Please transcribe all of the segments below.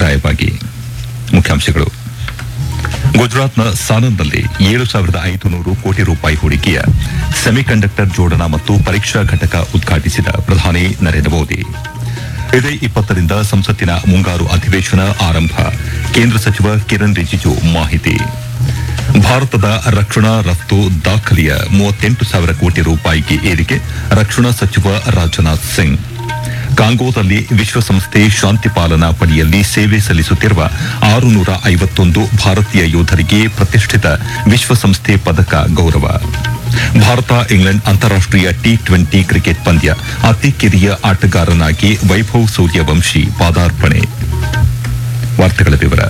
ಕಡ್ಡಾಯವಾಗಿ ಮುಖ್ಯಾಂಶಗಳು ಗುಜರಾತ್ನ ಸಾನಂದ್ನಲ್ಲಿ ಏಳು ಸಾವಿರದ ಐದುನೂರು ಕೋಟಿ ರೂಪಾಯಿ ಹೂಡಿಕೆಯ ಸೆಮಿಕಂಡಕ್ಟರ್ ಜೋಡಣಾ ಮತ್ತು ಪರೀಕ್ಷಾ ಘಟಕ ಉದ್ಘಾಟಿಸಿದ ಪ್ರಧಾನಿ ನರೇಂದ್ರ ಮೋದಿ ಇದೇ ಇಪ್ಪತ್ತರಿಂದ ಸಂಸತ್ತಿನ ಮುಂಗಾರು ಅಧಿವೇಶನ ಆರಂಭ ಕೇಂದ್ರ ಸಚಿವ ಕಿರಣ್ ರಿಜಿಜು ಮಾಹಿತಿ ಭಾರತದ ರಕ್ಷಣಾ ರಫ್ತು ದಾಖಲೆಯ ಮೂವತ್ತೆಂಟು ಸಾವಿರ ಕೋಟಿ ರೂಪಾಯಿಗೆ ಏರಿಕೆ ರಕ್ಷಣಾ ಸಚಿವ ರಾಜನಾಥ್ ಸಿಂಗ್ ಕಾಂಗೋದಲ್ಲಿ ವಿಶ್ವಸಂಸ್ಥೆ ಶಾಂತಿ ಪಾಲನಾ ಪಡೆಯಲ್ಲಿ ಸೇವೆ ಸಲ್ಲಿಸುತ್ತಿರುವ ಆರುನೂರ ಐವತ್ತೊಂದು ಭಾರತೀಯ ಯೋಧರಿಗೆ ಪ್ರತಿಷ್ಠಿತ ವಿಶ್ವಸಂಸ್ಥೆ ಪದಕ ಗೌರವ ಭಾರತ ಇಂಗ್ಲೆಂಡ್ ಅಂತಾರಾಷ್ಟೀಯ ಟಿ ಟ್ವೆಂಟಿ ಕ್ರಿಕೆಟ್ ಪಂದ್ಯ ಅತಿ ಕಿರಿಯ ಆಟಗಾರನಾಗಿ ವೈಭವ್ ಸೂರ್ಯವಂಶಿ ಪಾದಾರ್ಪಣೆ ವಾರ್ತೆಗಳ ವಿವರ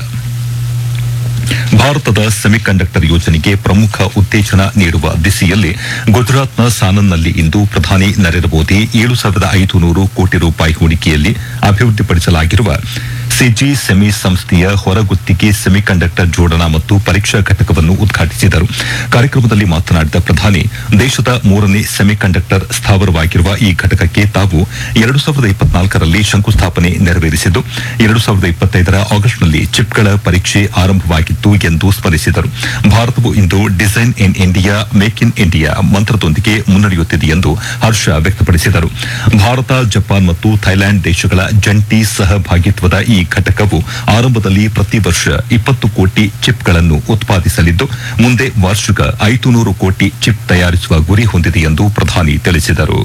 ಭಾರತದ ಸೆಮಿಕಂಡಕ್ಟರ್ ಯೋಜನೆಗೆ ಪ್ರಮುಖ ಉತ್ತೇಜನ ನೀಡುವ ದಿಸೆಯಲ್ಲಿ ಗುಜರಾತ್ನ ಸಾನನ್ನಲ್ಲಿ ಇಂದು ಪ್ರಧಾನಿ ನರೇಂದ್ರ ಮೋದಿ ಏಳು ಸಾವಿರದ ಐದುನೂರು ಕೋಟಿ ರೂಪಾಯಿ ಹೂಡಿಕೆಯಲ್ಲಿ ಅಭಿವೃದ್ಧಿಪಡಿಸಲಾಗಿರುವ ಸಿಜಿ ಸೆಮಿ ಸಂಸ್ಥೆಯ ಹೊರಗುತ್ತಿಗೆ ಸೆಮಿಕಂಡಕ್ಟರ್ ಜೋಡಣಾ ಮತ್ತು ಪರೀಕ್ಷಾ ಘಟಕವನ್ನು ಉದ್ಘಾಟಿಸಿದರು ಕಾರ್ಯಕ್ರಮದಲ್ಲಿ ಮಾತನಾಡಿದ ಪ್ರಧಾನಿ ದೇಶದ ಮೂರನೇ ಸೆಮಿಕಂಡಕ್ಟರ್ ಸ್ಥಾವರವಾಗಿರುವ ಈ ಘಟಕಕ್ಕೆ ತಾವು ಎರಡು ಸಾವಿರದ ಇಪ್ಪತ್ನಾಲ್ಕರಲ್ಲಿ ಶಂಕುಸ್ಥಾಪನೆ ನೆರವೇರಿಸಿದ್ದು ಎರಡು ಸಾವಿರದ ಇಪ್ಪತ್ತೈದರ ಆಗಸ್ಟ್ನಲ್ಲಿ ಚಿಪ್ಗಳ ಪರೀಕ್ಷೆ ಆರಂಭವಾಗಿತ್ತು ಎಂದು ಸ್ಮರಿಸಿದರು ಭಾರತವು ಇಂದು design in India make in India ಮಂತ್ರದೊಂದಿಗೆ ಮುನ್ನಡೆಯುತ್ತಿದೆ ಎಂದು ಹರ್ಷ ವ್ಯಕ್ತಪಡಿಸಿದರು ಭಾರತ ಜಪಾನ್ ಮತ್ತು ಥೈಲ್ಯಾಂಡ್ ದೇಶಗಳ ಜಂಟಿ ಸಹಭಾಗಿತ್ವದ ಈ ಘಟಕವು ಆರಂಭದಲ್ಲಿ ಪ್ರತಿ ವರ್ಷ ಇಪ್ಪತ್ತು ಕೋಟಿ ಚಿಪ್ಗಳನ್ನು ಉತ್ಪಾದಿಸಲಿದ್ದು ಮುಂದೆ ವಾರ್ಷಿಕ ಐದುನೂರು ಕೋಟಿ ಚಿಪ್ ತಯಾರಿಸುವ ಗುರಿ ಹೊಂದಿದೆ ಎಂದು ಪ್ರಧಾನಿ ತಿಳಿಸಿದರು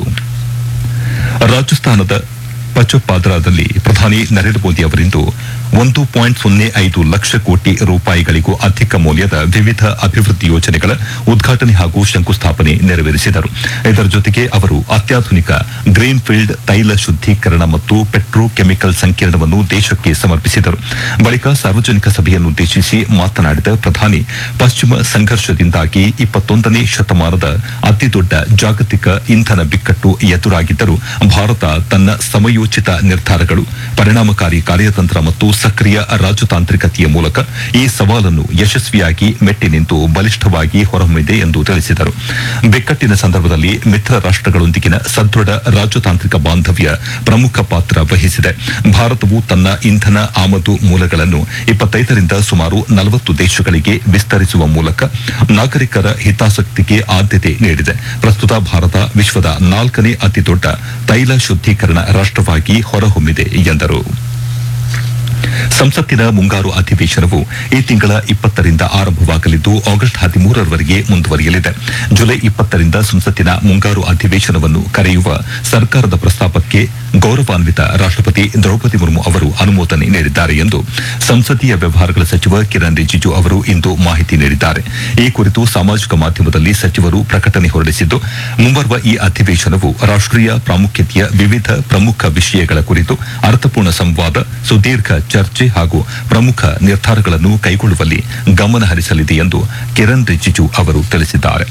ರಾಜಸ್ಥಾನದ ಪಚಪಾದ್ರಾದಲ್ಲಿ ಪ್ರಧಾನಿ ನರೇಂದ್ರ ಮೋದಿ ಅವರಿಂದು ಒಂದು ಪಾಯಿಂಟ್ ಸೊನ್ನೆ ಐದು ಲಕ್ಷ ಕೋಟಿ ರೂಪಾಯಿಗಳಿಗೂ ಅಧಿಕ ಮೌಲ್ಯದ ವಿವಿಧ ಅಭಿವೃದ್ಧಿ ಯೋಜನೆಗಳ ಉದ್ಘಾಟನೆ ಹಾಗೂ ಶಂಕುಸ್ಥಾಪನೆ ನೆರವೇರಿಸಿದರು ಇದರ ಜೊತೆಗೆ ಅವರು ಅತ್ಯಾಧುನಿಕ ಗ್ರೀನ್ ಫೀಲ್ಡ್ ತೈಲ ಶುದ್ದೀಕರಣ ಮತ್ತು ಪೆಟ್ರೋಕೆಮಿಕಲ್ ಸಂಕೀರ್ಣವನ್ನು ದೇಶಕ್ಕೆ ಸಮರ್ಪಿಸಿದರು ಬಳಿಕ ಸಾರ್ವಜನಿಕ ಸಭೆಯನ್ನುದ್ದೇಶಿಸಿ ಮಾತನಾಡಿದ ಪ್ರಧಾನಿ ಪಶ್ಚಿಮ ಸಂಘರ್ಷದಿಂದಾಗಿ ಇಪ್ಪತ್ತೊಂದನೇ ಶತಮಾನದ ಅತಿದೊಡ್ಡ ಜಾಗತಿಕ ಇಂಧನ ಬಿಕ್ಕಟ್ಟು ಎದುರಾಗಿದ್ದರೂ ಭಾರತ ತನ್ನ ಸಮಯೋಚಿತ ನಿರ್ಧಾರಗಳು ಪರಿಣಾಮಕಾರಿ ಕಾರ್ಯತಂತ್ರ ಮತ್ತು ಸಕ್ರಿಯ ರಾಜತಾಂತ್ರಿಕತೆಯ ಮೂಲಕ ಈ ಸವಾಲನ್ನು ಯಶಸ್ವಿಯಾಗಿ ಮೆಟ್ಟಿ ನಿಂತು ಬಲಿಷ್ಠವಾಗಿ ಹೊರಹೊಮ್ಮಿದೆ ಎಂದು ತಿಳಿಸಿದರು ಬಿಕ್ಕಟ್ಟಿನ ಸಂದರ್ಭದಲ್ಲಿ ಮಿತ್ರ ರಾಷ್ಟಗಳೊಂದಿಗಿನ ಸದೃಢ ರಾಜತಾಂತ್ರಿಕ ಬಾಂಧವ್ಯ ಪ್ರಮುಖ ಪಾತ್ರ ವಹಿಸಿದೆ ಭಾರತವು ತನ್ನ ಇಂಧನ ಆಮದು ಮೂಲಗಳನ್ನು ಇಪ್ಪತ್ತೈದರಿಂದ ಸುಮಾರು ನಲವತ್ತು ದೇಶಗಳಿಗೆ ವಿಸ್ತರಿಸುವ ಮೂಲಕ ನಾಗರಿಕರ ಹಿತಾಸಕ್ತಿಗೆ ಆದ್ಯತೆ ನೀಡಿದೆ ಪ್ರಸ್ತುತ ಭಾರತ ವಿಶ್ವದ ನಾಲ್ಕನೇ ಅತಿದೊಡ್ಡ ತೈಲ ಶುದ್ದೀಕರಣ ರಾಷ್ಟವಾಗಿ ಹೊರಹೊಮ್ಮಿದೆ ಎಂದರು ಸಂಸತ್ತಿನ ಮುಂಗಾರು ಅಧಿವೇಶನವು ಈ ತಿಂಗಳ ಇಪ್ಪತ್ತರಿಂದ ಆರಂಭವಾಗಲಿದ್ದು ಆಗಸ್ಟ್ ಹದಿಮೂರರವರೆಗೆ ಮುಂದುವರಿಯಲಿದೆ ಜುಲೈ ಇಪ್ಪತ್ತರಿಂದ ಸಂಸತ್ತಿನ ಮುಂಗಾರು ಅಧಿವೇಶನವನ್ನು ಕರೆಯುವ ಸರ್ಕಾರದ ಪ್ರಸ್ತಾಪಕ್ಕೆ ಗೌರವಾನ್ವಿತ ರಾಷ್ಟಪತಿ ದ್ರೌಪದಿ ಮುರ್ಮು ಅವರು ಅನುಮೋದನೆ ನೀಡಿದ್ದಾರೆ ಎಂದು ಸಂಸದೀಯ ವ್ಯವಹಾರಗಳ ಸಚಿವ ಕಿರಣ್ ರಿಜಿಜು ಅವರು ಇಂದು ಮಾಹಿತಿ ನೀಡಿದ್ದಾರೆ ಈ ಕುರಿತು ಸಾಮಾಜಿಕ ಮಾಧ್ಯಮದಲ್ಲಿ ಸಚಿವರು ಪ್ರಕಟಣೆ ಹೊರಡಿಸಿದ್ದು ಮುಂಬರುವ ಈ ಅಧಿವೇಶನವು ರಾಷ್ಟೀಯ ಪ್ರಾಮುಖ್ಯತೆಯ ವಿವಿಧ ಪ್ರಮುಖ ವಿಷಯಗಳ ಕುರಿತು ಅರ್ಥಪೂರ್ಣ ಸಂವಾದ ಸುದೀರ್ಘ ಚರ್ಚೆ ಹಾಗೂ ಪ್ರಮುಖ ನಿರ್ಧಾರಗಳನ್ನು ಕೈಗೊಳ್ಳುವಲ್ಲಿ ಗಮನ ಹರಿಸಲಿದೆ ಎಂದು ಕಿರಣ್ ರಿಜಿಜು ಅವರು ತಿಳಿಸಿದ್ದಾರೆ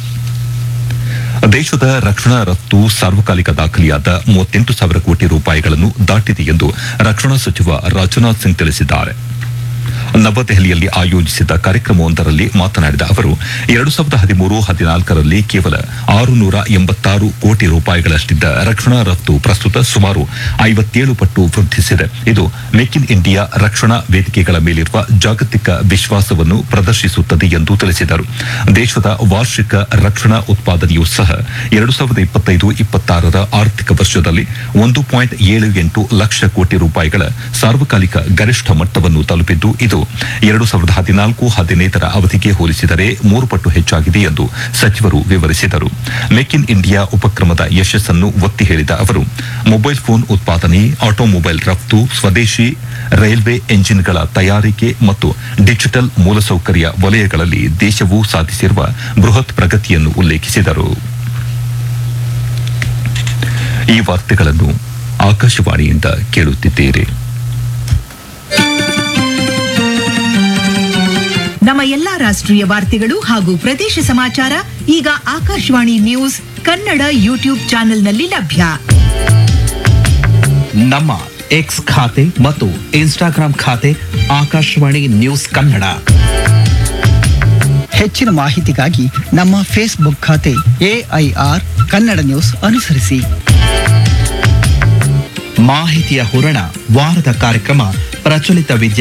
ದೇಶದ ರಕ್ಷಣಾ ರಫ್ತು ಸಾರ್ವಕಾಲಿಕ ದಾಖಲೆಯಾದ ಮೂವತ್ತೆಂಟು ಸಾವಿರ ಕೋಟಿ ರೂಪಾಯಿಗಳನ್ನು ದಾಟಿದೆ ಎಂದು ರಕ್ಷಣಾ ಸಚಿವ ರಾಜನಾಥ್ ಸಿಂಗ್ ತಿಳಿಸಿದ್ದಾರೆ ನವದೆಹಲಿಯಲ್ಲಿ ಆಯೋಜಿಸಿದ ಕಾರ್ಯಕ್ರಮವೊಂದರಲ್ಲಿ ಮಾತನಾಡಿದ ಅವರು ಎರಡು ಸಾವಿರದ ಹದಿಮೂರು ಹದಿನಾಲ್ಕರಲ್ಲಿ ಕೇವಲ ಆರುನೂರ ಎಂಬತ್ತಾರು ಕೋಟಿ ರೂಪಾಯಿಗಳಷ್ಟಿದ್ದ ರಕ್ಷಣಾ ರಫ್ತು ಪ್ರಸ್ತುತ ಸುಮಾರು ಐವತ್ತೇಳು ಪಟ್ಟು ವೃದ್ಧಿಸಿದೆ ಇದು ಮೇಕ್ ಇನ್ ಇಂಡಿಯಾ ರಕ್ಷಣಾ ವೇದಿಕೆಗಳ ಮೇಲಿರುವ ಜಾಗತಿಕ ವಿಶ್ವಾಸವನ್ನು ಪ್ರದರ್ಶಿಸುತ್ತದೆ ಎಂದು ತಿಳಿಸಿದರು ದೇಶದ ವಾರ್ಷಿಕ ರಕ್ಷಣಾ ಉತ್ಪಾದನೆಯೂ ಸಹ ಎರಡು ಸಾವಿರದ ಇಪ್ಪತ್ತೈದು ಇಪ್ಪತ್ತಾರರ ಆರ್ಥಿಕ ವರ್ಷದಲ್ಲಿ ಒಂದು ಪಾಯಿಂಟ್ ಏಳು ಎಂಟು ಲಕ್ಷ ಕೋಟಿ ರೂಪಾಯಿಗಳ ಸಾರ್ವಕಾಲಿಕ ಗರಿಷ್ಠ ಮಟ್ಟವನ್ನು ತಲುಪಿದ್ದು ಇದು ಎರಡು ಸಾವಿರದ ಹದಿನಾಲ್ಕು ಹದಿನೈದರ ಅವಧಿಗೆ ಹೋಲಿಸಿದರೆ ಮೂರು ಪಟ್ಟು ಹೆಚ್ಚಾಗಿದೆ ಎಂದು ಸಚಿವರು ವಿವರಿಸಿದರು ಮೇಕ್ ಇನ್ ಇಂಡಿಯಾ ಉಪಕ್ರಮದ ಯಶಸ್ಸನ್ನು ಒತ್ತಿ ಹೇಳಿದ ಅವರು ಮೊಬೈಲ್ ಫೋನ್ ಉತ್ಪಾದನೆ ಆಟೋಮೊಬೈಲ್ ರಫ್ತು ಸ್ವದೇಶಿ ರೈಲ್ವೆ ಎಂಜಿನ್ಗಳ ತಯಾರಿಕೆ ಮತ್ತು ಡಿಜಿಟಲ್ ಮೂಲಸೌಕರ್ಯ ವಲಯಗಳಲ್ಲಿ ದೇಶವು ಸಾಧಿಸಿರುವ ಬೃಹತ್ ಪ್ರಗತಿಯನ್ನು ಉಲ್ಲೇಖಿಸಿದರು ಈ ವಾರ್ತೆಗಳನ್ನು ಆಕಾಶವಾಣಿಯಿಂದ ಕೇಳುತ್ತಿದ್ದೀರಿ ನಮ್ಮ ಎಲ್ಲಾ ರಾಷ್ಟ್ರೀಯ ವಾರ್ತೆಗಳು ಹಾಗೂ ಪ್ರದೇಶ ಸಮಾಚಾರ ಈಗ ಆಕಾಶವಾಣಿ ನ್ಯೂಸ್ ಕನ್ನಡ ಯೂಟ್ಯೂಬ್ ಚಾನೆಲ್ನಲ್ಲಿ ಲಭ್ಯ ನಮ್ಮ ಎಕ್ಸ್ ಖಾತೆ ಮತ್ತು ಇನ್ಸ್ಟಾಗ್ರಾಂ ಖಾತೆ ಆಕಾಶವಾಣಿ ನ್ಯೂಸ್ ಕನ್ನಡ ಹೆಚ್ಚಿನ ಮಾಹಿತಿಗಾಗಿ ನಮ್ಮ ಫೇಸ್ಬುಕ್ ಖಾತೆ ಎಐಆರ್ ಕನ್ನಡ ನ್ಯೂಸ್ ಅನುಸರಿಸಿ ಮಾಹಿತಿಯ ಹೂರಣ ವಾರದ ಕಾರ್ಯಕ್ರಮ ಪ್ರಚಲಿತ ವಿದ್ಯೆ